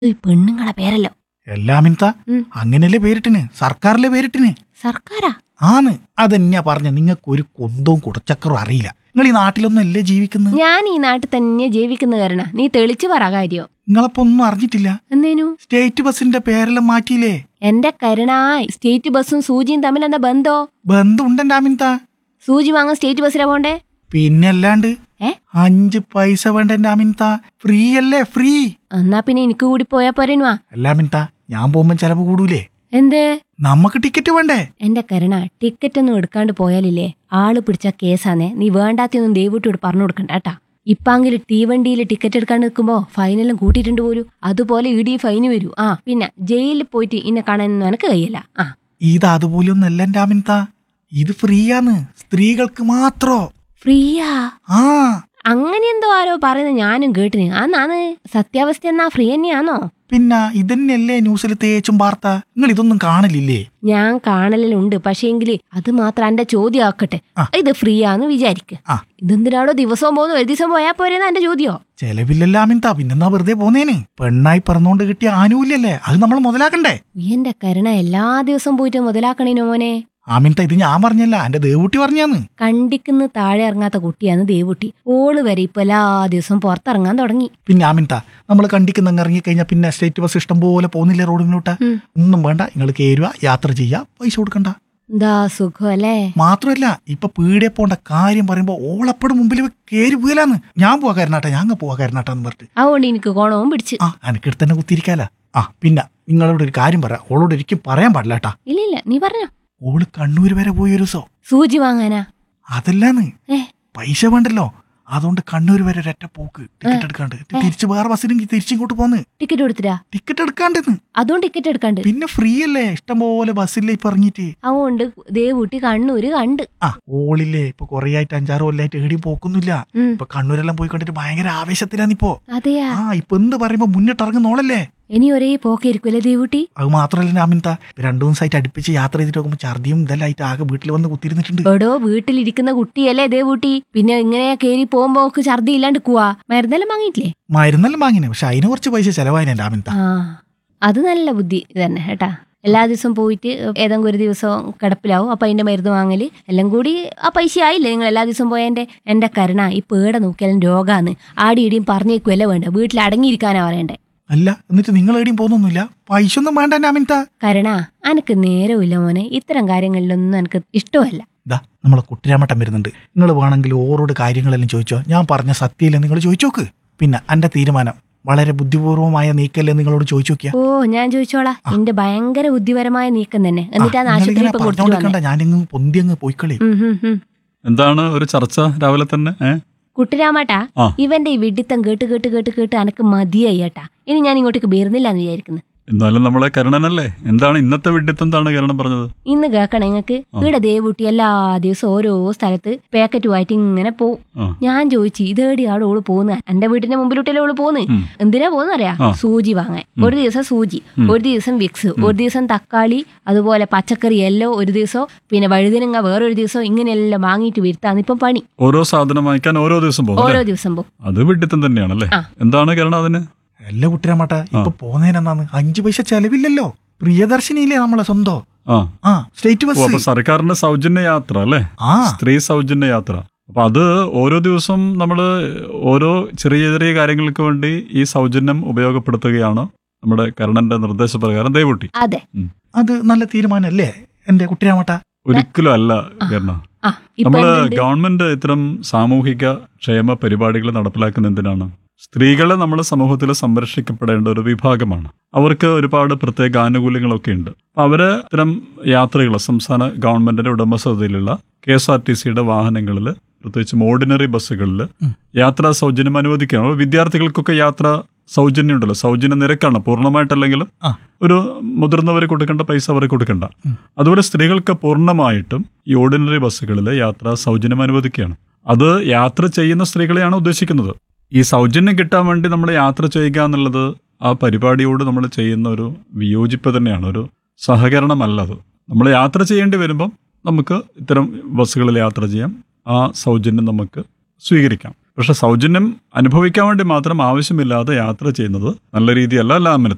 ഈ പെണ്ണുങ്ങളെ പേരല്ലോ എല്ലാമിൻത ഉം. അങ്ങനെയല്ലേ പേരിട്ടിന് സർക്കാരിലെ പേരിട്ടിന് സർക്കാരാ ആന്ന് അതെന്നെയാ പറഞ്ഞ നിങ്ങൾക്ക് ഒരു കൊന്തവും കുടച്ചക്കറും അറിയില്ല നിങ്ങൾ ഈ നാട്ടിലൊന്നും അല്ലേ ജീവിക്കുന്നത് ഞാൻ ഈ നാട്ടിൽ തന്നെ ജീവിക്കുന്ന കാരണ നീ തെളിച്ചു പറ കാര്യം നിങ്ങളപ്പോ ഒന്നും അറിഞ്ഞിട്ടില്ല എന്തേനു സ്റ്റേറ്റ് ബസിന്റെ പേരെല്ലാം മാറ്റിയില്ലേ എന്റെ കരുണായ് സ്റ്റേറ്റ് ബസ്സും സൂചിയും തമ്മിൽ എന്താ ബന്ധോ ബന്ധമുണ്ടെന്റെ ആമിൻത സൂചി വാങ്ങാൻ സ്റ്റേറ്റ് ബസ്സിലാ പോണ്ടേ പിന്നെ അല്ലാണ്ട് ഏ? അഞ്ച് പൈസ വേണ്ട എന്റെ ആമിൻത ഫ്രീ അല്ലേ ഫ്രീ എന്നാ പിന്നെ എനിക്ക് കൂടി പോയാ പോരേനുവാ അല്ലാമിൻത ഞാൻ പോകുമ്പോ ചെലവ് കൂടൂലേ എന്ത് നമുക്ക് ടിക്കറ്റ് വേണ്ടേ എന്റെ കരുണ ടിക്കറ്റ് ഒന്നും എടുക്കാണ്ട് പോയാലില്ലേ ആള് പിടിച്ച കേസാന്നേ നീ വേണ്ടാത്തൊന്നും ദൈവട്ടോട് പറഞ്ഞു കൊടുക്കണ്ട കേട്ടാ ഇപ്പാങ്കിൽ തീവണ്ടിയിൽ ടിക്കറ്റ് എടുക്കാൻ നിൽക്കുമ്പോ ഫൈനെല്ലാം കൂട്ടിയിട്ടുണ്ട് പോലും അതുപോലെ ഇടി ഫൈന് വരൂ ആ പിന്നെ ജയിലിൽ പോയിട്ട് ഇന്നെ കാണാനൊന്നും എനക്ക് കഴിയില്ല ആ ഇത് അതുപോലെ ഒന്നല്ല എന്റെ ആമിൻത ഇത് ഫ്രീയാന്ന് സ്ത്രീകൾക്ക് മാത്രോ ഫ്രീയാ ആ അങ്ങനെ എന്തോ ആരോ പറയുന്നത് ഞാനും കേട്ടിന് ആന്നാണ് സത്യാവസ്ഥ എന്നാ ഫ്രീ തന്നെയാണോ പിന്നെ ഇതന്നെയല്ലേ ന്യൂസിൽ തേച്ചും വാർത്ത നിങ്ങൾ ഇതൊന്നും കാണില്ലേ ഞാൻ കാണലുണ്ട് പക്ഷേങ്കില് അത് മാത്രം എന്റെ ചോദ്യം ആക്കട്ടെ ആ. ഇത് ഫ്രീ ആന്ന് വിചാരിക്ക ആ. ഇതെന്തിനാടോ ദിവസവും പോകുന്നു ഒരു ദിവസം പോയാ പോരെന്നാ എന്റെ ചോദ്യോ ചെലവില്ലല്ലോ ആമിൻത പിന്നെന്നാ വെറുതെ പോന്നേന് പെണ്ണായി പറന്നുകൊണ്ട് കിട്ടിയ ആനുകൂല്യല്ലേ അത് നമ്മൾ മുതലാക്കണ്ടേ എന്റെ കരുണ എല്ലാ ദിവസവും പോയിട്ട് മുതലാക്കണേനോ മോനെ ആമിൻത ഇത് ഞാൻ പറഞ്ഞല്ല എന്റെ ദേവൂട്ടി പറഞ്ഞാന്ന് കണ്ടിക്കുന്ന് താഴെ ഇറങ്ങാത്ത കുട്ടിയാണ് ദേവുട്ടി ഓള് വരെ ഇപ്പൊ എല്ലാ ദിവസവും പുറത്തിറങ്ങാൻ തുടങ്ങി പിന്നെ ആമിൻത നമ്മൾ കണ്ടിക്കുന്ന ഇറങ്ങി കഴിഞ്ഞാൽ പിന്നെ സ്റ്റേറ്റ് ബസ് ഇഷ്ടം പോലെ പോകുന്നില്ലേ റോഡിലോട്ട് ഉം. ഒന്നും വേണ്ട നിങ്ങൾ കയറുക യാത്ര ചെയ്യുക പൈസ കൊടുക്കണ്ട എന്താ സുഖം അല്ലേ മാത്രമല്ല ഇപ്പൊ പീടിയെ പോണ്ട കാര്യം പറയുമ്പോ ഓളപ്പടെ മുമ്പിൽ കയറി പോകലാന്ന് ഞാൻ പോവാ കരുനാട്ടെ ഞാൻ പോവാ കരുനാട്ടെന്ന് പറഞ്ഞിട്ട് അതുകൊണ്ട് എനിക്ക് കോണവും പിടിച്ച് ആ എനിക്കിടത്ത് തന്നെ കുത്തിരിക്കാല ആ പിന്നെ നിങ്ങളോട് ഒരു കാര്യം പറ ഓളോട് ഒരിക്കലും പറയാൻ പാടില്ല കേട്ടാ ഇല്ല ഇല്ല നീ പറഞ്ഞോ ഓള് കണ്ണൂർ വരെ പോയി ഒരു ദിവസം സൂചി വാങ്ങാനാ അതല്ലാന്ന് ഏ പൈസ വേണ്ടല്ലോ അതുകൊണ്ട് കണ്ണൂർ വരെ ഒരൊറ്റ പോക്ക് ടിക്കറ്റ് എടുക്കാണ്ട് തിരിച്ച് വേറെ ബസ്സിനെങ്കിൽ തിരിച്ചിങ്ങോട്ട് പോന്ന് ടിക്കറ്റ് കൊടുത്തിട്ടാ ടിക്കറ്റ് എടുക്കാണ്ടെന്ന് അതുകൊണ്ട് ടിക്കറ്റ് എടുക്കണ്ട് പിന്നെ ഫ്രീ അല്ലേ ഇഷ്ടം പോലെ ബസ്സില്ലേ ഇപ്പൊ ഇറങ്ങിയിട്ട് അതുകൊണ്ട് ദേവുട്ടി കണ്ണൂര് കണ്ട് ആ ഓളില്ലേ ഇപ്പൊ കൊറേ ആയിട്ട് അഞ്ചാറ് കൊല്ലായിട്ട് എവിടെയും പോക്കൊന്നുമില്ല ഉം. ഇപ്പൊ കണ്ണൂരെല്ലാം പോയി കണ്ടിട്ട് ഭയങ്കര ആവേശത്തിലാന്നിപ്പോ അതെയാ ആ ഇപ്പൊ എന്ത് പറയുമ്പോ മുന്നിട്ട് ഇറങ്ങുന്നോളല്ലേ ഇനി ഒരേ പോക്കായിരിക്കുമല്ലേ ദേവുട്ടി അത് മാത്രല്ല ആമിൻത രണ്ടു ദിവസമായിട്ട് അടുപ്പിച്ച് യാത്ര ചെയ്തിട്ട് നോക്കുമ്പോ ഛർദിയും ഇതെല്ലാം ആയിട്ട് ആകെ വീട്ടിൽ വന്ന് കുത്തിരുന്നിട്ടുണ്ട് എടോ വീട്ടിലിരിക്കുന്ന കുട്ടിയല്ലേ ദേവൂട്ടി പിന്നെ ഇങ്ങനെ കേറി പോകുമ്പോ ഒക്കെ ഛർദി ഇല്ലാണ്ട് കുവാ മരുന്നെല്ലാം വാങ്ങിയിട്ടില്ലേ മരുന്നെല്ലാം വാങ്ങിനെ പക്ഷെ അതിന് കുറച്ച് പൈസ ചെലവായിനെ എന്റെ ആമിൻത ആ അത് നല്ല ബുദ്ധി തന്നെ കേട്ടാ എല്ലാ ദിവസവും പോയിട്ട് ഏതെങ്കിലും ഒരു ദിവസം കിടപ്പിലാവും അപ്പൊ അതിന്റെ മരുന്ന് വാങ്ങല് എല്ലാം കൂടി ആ പൈസ ആയില്ലേ നിങ്ങൾ എല്ലാ ദിവസവും പോയതിന്റെ എന്റെ കരുണ ഈ പേട നോക്കിയാലും രോഗാന്ന് ആടി ഇടിയും പറഞ്ഞേക്കുമല്ലേ വേണ്ട വീട്ടിൽ അടങ്ങിയിരിക്കാനാ പറയണ്ടേ അല്ല എന്നിട്ട് നിങ്ങൾ എവിടെയും പോകുന്നൊന്നുമില്ല പൈസ ഒന്നും വേണ്ട എന്റെ ആമിൻത കരുണ അനക്ക് നേരമില്ല മോനെ ഇത്തരം കാര്യങ്ങളിലൊന്നും എനിക്ക് ഇഷ്ടമല്ല ഇതാ നമ്മളെ കുട്ടിരാമട്ടം വരുന്നുണ്ട് നിങ്ങൾ വേണമെങ്കിൽ ഓരോട് കാര്യങ്ങളെല്ലാം ചോദിച്ചോ ഞാൻ പറഞ്ഞ സത്യമില്ല നിങ്ങൾ ചോദിച്ചോക്ക് പിന്നെ എന്റെ തീരുമാനം വളരെ ബുദ്ധിപൂർവമായ നീക്കല്ലേ നിങ്ങളോട് ചോദിച്ചു നോക്കിയാ ഓ ഞാൻ ചോദിച്ചോളാ എന്റെ ഭയങ്കര ബുദ്ധിപരമായ നീക്കം തന്നെ എന്നിട്ടാണ് ആശുപത്രി ഇപ്പം കൊടുത്തിട്ട് വന്നത് പറഞ്ഞോണ്ടിരിക്കണ്ട ഞാനിങ്ങ് പൊന്തി അങ്ങ് പോയിക്കളി ഉം, ഉം, ഉം. എന്താണ് ഒരു ചർച്ച രാവിലെ തന്നെ ഏ കുട്ടിരാമാട്ടാ ആ. ഇവന്റെ ഈ വിഡിത്തം കേട്ട് കേട്ട് കേട്ട് കേട്ട് അനക്ക് മതിയായി ഏട്ടാ ഇനി ഞാൻ ഇങ്ങോട്ടേക്ക് വരുന്നില്ല എന്ന് വിചാരിക്കുന്നു എന്നാലും നമ്മളെ കരുണനല്ലേ എന്താണ് ഇന്നത്തെ വിഡിത്തം എന്താണ് കരുണൻ പറഞ്ഞത് ഇന്ന് കേക്കണം നിങ്ങക്ക് ഇവിടെ ദേവൂട്ടി എല്ലാ ദിവസവും ഓരോ സ്ഥലത്ത് പാക്കറ്റുമായിട്ട് ഇങ്ങനെ പോവും ആ. ഞാൻ ചോദിച്ചു ഇതേടി ആടെ ഓള് പോകുന്ന എന്റെ വീട്ടിന്റെ മുമ്പിലോട്ടല്ലേ ഓള് പോന്ന് ഉം. എന്തിനാ പോകുന്ന അറിയാ ആ. സൂചി വാങ്ങാൻ ഒരു ദിവസം സൂചി ഉം. ഒരു ദിവസം വിക്സ് ഒരു ദിവസം തക്കാളി അതുപോലെ പച്ചക്കറി എല്ലാം ഒരു ദിവസം പിന്നെ വഴുതിനങ്ങ വേറൊരു ദിവസം ഇങ്ങനെയെല്ലാം വാങ്ങിയിട്ട് വരുത്താന്ന് ഇപ്പം പണി ഓരോ സാധനം വാങ്ങിക്കാൻ ഓരോ ദിവസം പോകും ഓരോ അല്ലേ? ദിവസം പോകും അത് വിഡിത്തം തന്നെയാണല്ലേ ആ. എന്താണ് കരുണ അതിന് അല്ല കുട്ടിരാമട്ട ഇപ്പൊ പോന്നേനെന്നാന്ന് അഞ്ചു പൈസ ചെലവില്ലല്ലോ പ്രിയദർശിനിയില്ലേ നമ്മളെ സ്വന്തോ ആ ആ സ്റ്റേറ്റ് ഓ, അപ്പൊ ബസ് സർക്കാരിന്റെ സൗജന്യ യാത്ര അല്ലേ ആ സ്ത്രീ സൗജന്യ യാത്ര അപ്പൊ അത് ഓരോ ദിവസം നമ്മൾ ഓരോ ചെറിയ ചെറിയ കാര്യങ്ങൾക്ക് വേണ്ടി ഈ സൗജന്യം ഉപയോഗപ്പെടുത്തുകയാണ് നമ്മുടെ കരുണന്റെ നിർദ്ദേശപ്രകാരം ദയവൂട്ടി അതെ അത് നല്ല തീരുമാനല്ലേ എന്റെ കുട്ടിരാമട്ട ഒരിക്കലും അല്ല കരുണ ആ ഇപ്പൊ നമ്മള് എന്തുണ്ട്? ഗവൺമെന്റ് ഇത്തരം സാമൂഹിക ക്ഷേമ പരിപാടികൾ നടപ്പിലാക്കുന്ന എന്തിനാണ് സ്ത്രീകളെ നമ്മുടെ സമൂഹത്തിൽ സംരക്ഷിക്കപ്പെടേണ്ട ഒരു വിഭാഗമാണ് അവർക്ക് ഒരുപാട് പ്രത്യേക ആനുകൂല്യങ്ങളൊക്കെ ഉണ്ട് അപ്പൊ അവര് ഇത്തരം യാത്രകൾ സംസ്ഥാന ഗവൺമെന്റിന്റെ ഉടമസ്ഥതയിലുള്ള കെ എസ് ആർ ടി സിയുടെ വാഹനങ്ങളിൽ പ്രത്യേകിച്ചും ഓർഡിനറി ബസ്സുകളിൽ ഉം. യാത്രാ സൗജന്യം അനുവദിക്കുകയാണ് അപ്പോൾ വിദ്യാർത്ഥികൾക്കൊക്കെ യാത്ര സൗജന്യം ഉണ്ടല്ലോ സൗജന്യ നിരക്കാണ് പൂർണ്ണമായിട്ടല്ലെങ്കിലും ആ. ഒരു മുതിർന്നവർ കൊടുക്കേണ്ട പൈസ അവർ കൊടുക്കണ്ട ഉം. അതുപോലെ സ്ത്രീകൾക്ക് പൂർണ്ണമായിട്ടും ഈ ഓർഡിനറി ബസ്സുകളിൽ യാത്ര സൗജന്യം അനുവദിക്കുകയാണ് അത് യാത്ര ചെയ്യുന്ന സ്ത്രീകളെയാണ് ഉദ്ദേശിക്കുന്നത് ഈ സൗജന്യം കിട്ടാൻ വേണ്ടി നമ്മൾ യാത്ര ചെയ്യുക എന്നുള്ളത് ആ പരിപാടിയോട് നമ്മൾ ചെയ്യുന്ന ഒരു വിയോജിപ്പ് തന്നെയാണ് ഒരു സഹകരണമല്ല അത് നമ്മൾ യാത്ര ചെയ്യേണ്ടി വരുമ്പം നമുക്ക് ഇത്തരം ബസ്സുകളിൽ യാത്ര ചെയ്യാം ആ സൗജന്യം നമുക്ക് സ്വീകരിക്കാം പക്ഷെ സൗജന്യം അനുഭവിക്കാൻ വേണ്ടി മാത്രം ആവശ്യമില്ലാതെ യാത്ര ചെയ്യുന്നത് നല്ല രീതിയല്ല ലാമിനത്ത്